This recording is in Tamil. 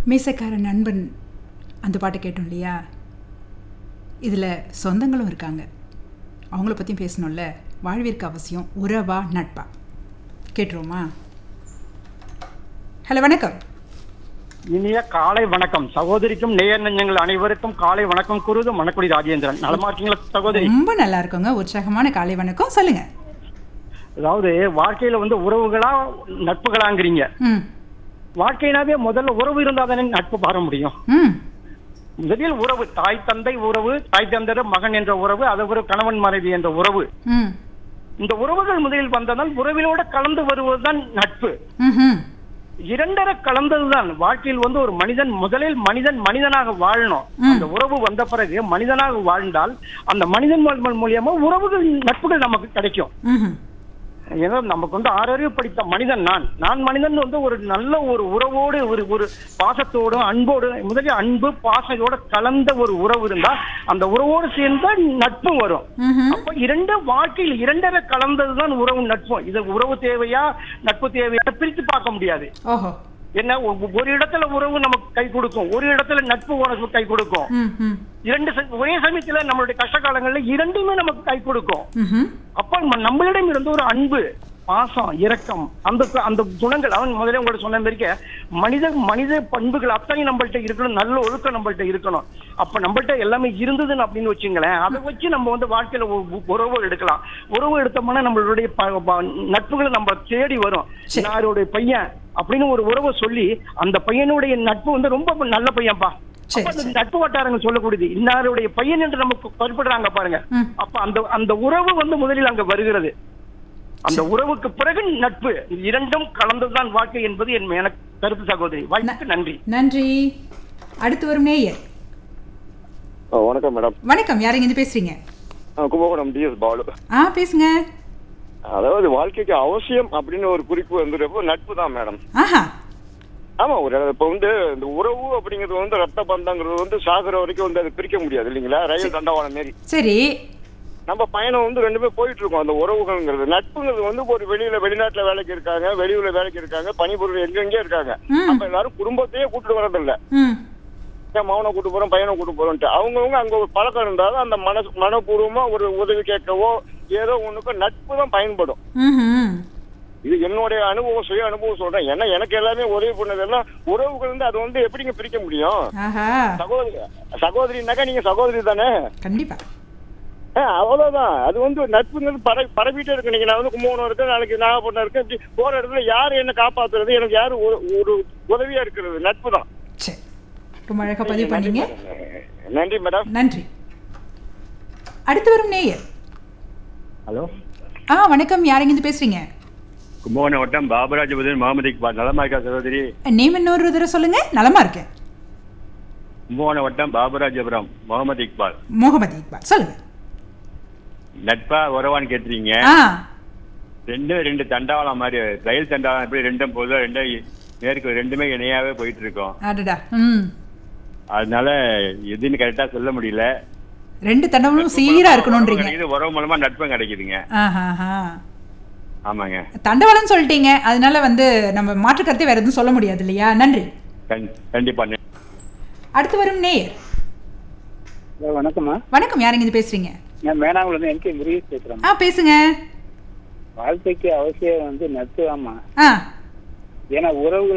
மீசக்கார நண்பன் அந்த பாட்டை கேட்டோம் இல்லையா இதில் சொந்தங்களும் இருக்காங்க அவங்கள பற்றியும் பேசணும்ல வாழ்விற்கு அவசியம் உறவா நட்பா கேட்டுருவோமா ஹலோ வணக்கம் இனிய காலை வணக்கம் சகோதரிக்கும் நேயர் நெஞ்சங்கள் அனைவருக்கும் காலை வணக்கம் கூறுவது மணக்குடி ராஜேந்திரன் நலமா இருக்கீங்களா சகோதரி ரொம்ப நல்லா இருக்குங்க உற்சாகமான காலை வணக்கம் சொல்லுங்க அதாவது வாழ்க்கையில வந்து உறவுகளா நட்புகளாங்கிறீங்க ம் வாழ்க்கையினாவே முதல்ல உறவு இருந்தா தானே நட்பு பார முடியும் ம் முதலில் உறவு தாய் தந்தை உறவு தாய் தந்தர மகன் என்ற உறவு அதை ஒரு கணவன் மனைவி என்ற உறவு ம் இந்த உறவுகள் முதலில் வந்ததால் உறவிலோட கலந்து வருவதுதான் நட்பு ம் இரண்டரை கலந்ததுதான் வாழ்க்கையில் வந்து ஒரு மனிதன் முதலில் மனிதன் மனிதனாக வாழணும் அந்த உறவு வந்த பிறகு மனிதனாக வாழ்ந்தால் அந்த மனிதன் மூ- மூலியமா உறவுகள் நட்புகள் நமக்கு கிடைக்கும் ம் ஏன்னா நமக்கு வந்து ஆறறிவு படித்த மனிதன் நான் நான் மனிதன் வந்து ஒரு நல்ல ஒரு உறவோடு ஒரு ஒரு பாசத்தோடு அன்போடு முதலில் அன்பு பாசத்தோட கலந்த ஒரு உறவு இருந்தா அந்த உறவோடு சேர்ந்த நட்பு வரும் ம் அப்ப இரண்டு வாழ்க்கையில் இரண்டரை கலந்ததுதான் உறவு நட்பு இது உறவு தேவையா நட்பு தேவையா பிரித்து பார்க்க முடியாது ஓஹோ என்ன ஒ- ஒரு இடத்துல உறவு நமக்கு கை கொடுக்கும் ஒரு இடத்துல நட்பு உனக்கு கை கொடுக்கும் ம் ம் இரண்டு ச- ஒரே சமயத்துல நம்மளுடைய கஷ்ட காலங்கள்ல இரண்டுமே நமக்கு கை கொடுக்கும் ம் அப்ப நம்ம- நம்மளிடம் இருந்து ஒரு அன்பு பாசம் இரக்கம் அந்த அந்த குணங்கள் அவன் முதல்ல உங்கள்ட்ட சொன்ன மாதிரிக்க மனித மனித பண்புகள் அத்தனை நம்மள்ட்ட இருக்கணும் நல்ல ஒழுக்கம் நம்மள்ட்ட இருக்கணும் அப்ப நம்மள்ட்ட எல்லாமே இருந்ததுன்னு அப்படின்னு வச்சுங்களேன் அதை வச்சு நம்ம வந்து வாழ்க்கையில ஒ- ஒ- உறவு எடுக்கலாம் உறவு எடுத்தோம்னா நம்மளுடைய ப- ப- நட்புகள் நம்ம தேடி வரும் சரி. யாருடைய பையன் அப்படின்னு ஒரு உறவை சொல்லி அந்த பையனுடைய நட்பு வந்து ரொம்ப நல்ல பையன்பா சரி, அப்ப அந்த சரி. நட்பு வட்டாரங்க சொல்லக்கூடியது இன்னாருடைய பையன் என்று நமக்கு குறிப்பிடுறாங்க பாருங்க ம். அப்ப அந்த அந்த உறவு வந்து முதலில் அங்க வருகிறது அந்த உறவுக்கு பிறகு நட்பு இது இரண்டும் கலந்துதான் வாழ்க்கை என்பது என் எனக்கு கருத்து சகோதரி வாய்ப்புக்கு நன்றி நன்றி அடுத்து வரும் நேயர் ஆ, வணக்கம் மேடம் வணக்கம் யாருங்க இது பேசுறீங்க ஆ, கும்பகோணம் டிஎஸ் பாலு ஆ பேசுங்க அதாவது வாழ்க்கைக்கு அவசியம் அப்படின்னு ஒரு குறிப்பு வந்துடுறப்போ நட்பு தான் மேடம் ஆஹா ஆமா ஒரு இப்போ வந்து இந்த உறவு அப்படிங்கிறது வந்து ரத்த பந்தங்கிறது வந்து சாகுற வரைக்கும் வந்து அது பிரிக்க முடியாது இல்லைங்களா ரயில் தண்டவாளம் மாரி சரி நம்ம பயணம் வந்து ரெண்டு பேரும் போயிட்டு இருக்கோம் அந்த உறவுகள்ங்கிறது நட்புங்கிறது வந்து ஒரு வெளியில வெளிநாட்டுல வேலைக்கு இருக்காங்க வெளியூர்ல வேலைக்கு இருக்காங்க பணிபுரிவு எங்கெங்கே இருக்காங்க ம். அப்ப எல்லாரும் குடும்பத்தையே கூட்டிட்டு வரதில்ல ம் என் மகனை கூட்டு போறோம் பையனை கூட்டு போறோம்ட்டு அவங்கவுங்க அங்க ஒரு பழக்கம் இருந்தாலும் அந்த மனசு மனப்பூர்வமா ஒரு உதவி கேட்கவோ ஏதோ ஒண்ணுக்கு நட்பு தான் பயன்படும் ம் இது என்னுடைய அனுபவம் சுய அனுபவம் சொல்றேன் ஏன்னா எனக்கு எல்லாமே உதவி பண்ணதெல்லாம் உறவுகள் வந்து அது வந்து எப்படிங்க பிரிக்க முடியும் ஆஹா சகோதரி சகோதரினாக்கா நீங்க சகோதரி தானே கண்டிப்பா ஆ, அவ்வளவுதான் அது வந்து நட்புங்கிறது பர பரவிட்டே இருக்கு நீங்க நான் வந்து கும்பகோணம் இருக்கேன் நாளைக்கு நாகப்பட்டினம் இருக்கேன் இப்படி போற இடத்துல யாரு என்ன காப்பாத்துறது எனக்கு யாரு ஒரு ஒரு உதவியா இருக்கிறது நட்பு தான் சரி ரொம்ப அழகா பதிவு பண்ணீங்க நன்றி மேடம் நன்றி அடுத்து வரும் நேயர் ஹலோ ஆ வணக்கம் யாருங்க இது பேசுறீங்க கும்பகோணம் வட்டம் பாபராஜபுதன் முகமது இக்பால் நலமா இருக்கா சகோதரி நேம் இன்னொரு தடவை சொல்லுங்க நலமா இருக்கேன் கும்பகோணம் வட்டம் பாபராஜபுரம் முகமது இக்பால் முகமது இக்பால் சொல்லுங்க நட்பா உறவான்னு கேட்டுறீங்க ஆ ரெண்டும் ரெண்டு தண்டவாளம் மாதிரி ரயில் தண்டவாளம் எப்படி ரெண்டும் போதும் ரெண்டும் நேருக்கு ரெண்டுமே இணையாவே போயிட்டு இருக்கோம் அடடா ம் அதனால எதுன்னு கரெக்டா சொல்ல முடியல ரெண்டு தண்டவளும் சீரா இருக்கணும்ன்றீங்க கிடைக்குது உறவு மூலமா நட்பும் கிடைக்குதுங்க ஆஹாஹா ஆமாங்க தண்டவாளம் சொல்லிட்டீங்க அதனால வந்து நம்ம மாற்று கருத்தை வேற எதுவும் சொல்ல முடியாது இல்லையா நன்றி கண்- கண்டிப்பா நன்றி. அடுத்து வரும் நேயர் ஹலோ வணக்கம்மா வணக்கம் யாருங்க இது பேசுறீங்க நான் மேனாங்குளம் என் கே முருகேஷ் பேசுறேன் ஆ பேசுங்க வாழ்க்கைக்கு அவசியம் வந்து நட்பு ஆமா ஆ ஏன்னா உறவுகள்